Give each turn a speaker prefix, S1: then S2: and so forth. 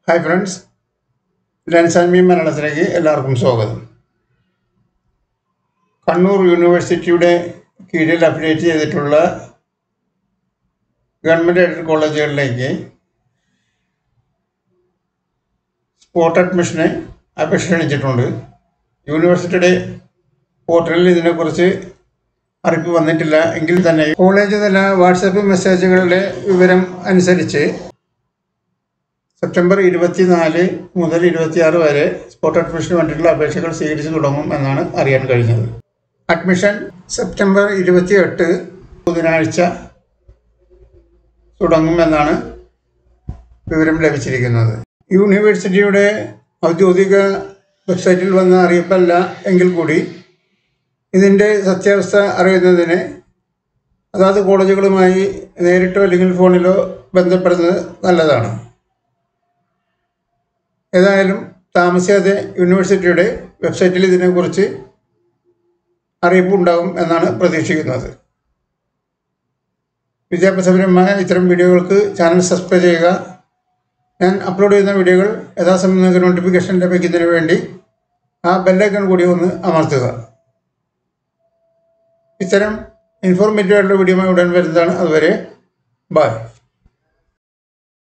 S1: hi friends lens and me മലയാളത്തിലേക്ക് എല്ലാവർക്കും സ്വാഗതം കണ്ണൂർ യൂണിവേഴ്സിറ്റിയുടെ കീഴിൽ അഫിലിയേറ്റ് ചെയ്തിട്ടുള്ള ഗവൺമെൻറ് എയ്ഡഡ് കോളേജുകളിലേക്ക് സ്പോട്ട് അഡ്മിഷന് അപേക്ഷ ക്ഷണിച്ചിട്ടുണ്ട് യൂണിവേഴ്സിറ്റിയുടെ പോർട്ടലിൽ ഇതിനെക്കുറിച്ച് അറിയിപ്പ് വന്നിട്ടില്ല എങ്കിൽ തന്നെ കോളേജ് തല വാട്സപ്പ് മെസ്സേജുകളുടെ വിവരം അനുസരിച്ച് സെപ്റ്റംബർ ഇരുപത്തിനാല് മുതൽ ഇരുപത്തിയാറ് വരെ സ്പോട്ട് അഡ്മിഷന് വേണ്ടിയിട്ടുള്ള അപേക്ഷകൾ സ്വീകരിച്ചു തുടങ്ങും എന്നാണ് അറിയാൻ കഴിഞ്ഞത് അഡ്മിഷൻ സെപ്റ്റംബർ ഇരുപത്തിയെട്ട് ബുധനാഴ്ച തുടങ്ങുമെന്നാണ് വിവരം ലഭിച്ചിരിക്കുന്നത് യൂണിവേഴ്സിറ്റിയുടെ ഔദ്യോഗിക വെബ്സൈറ്റിൽ വന്ന അറിയിപ്പല്ല എങ്കിൽ കൂടി ഇതിൻ്റെ സത്യാവസ്ഥ അറിയുന്നതിന് അതാത് കോളേജുകളുമായി നേരിട്ടോ അല്ലെങ്കിൽ ഫോണിലോ ബന്ധപ്പെടുന്നത് നല്ലതാണ് ഏതായാലും താമസിയാതെ യൂണിവേഴ്സിറ്റിയുടെ വെബ്സൈറ്റിൽ ഇതിനെക്കുറിച്ച് അറിയിപ്പുണ്ടാകും എന്നാണ് പ്രതീക്ഷിക്കുന്നത് വിദ്യാഭ്യാസപരമായ ഇത്തരം വീഡിയോകൾക്ക് ചാനൽ സബ്സ്ക്രൈബ് ചെയ്യുക ഞാൻ അപ്ലോഡ് ചെയ്യുന്ന വീഡിയോകൾ യഥാസമയം നിങ്ങൾക്ക് നോട്ടിഫിക്കേഷൻ ലഭിക്കുന്നതിന് വേണ്ടി ആ ബെല്ലൈക്കൺ കൂടി ഒന്ന് അമർത്തുക ഇത്തരം ഇൻഫോർമേറ്റീവ് ആയിട്ടുള്ള വീഡിയോ ഉടൻ വരുന്നതാണ് അതുവരെ ബൈ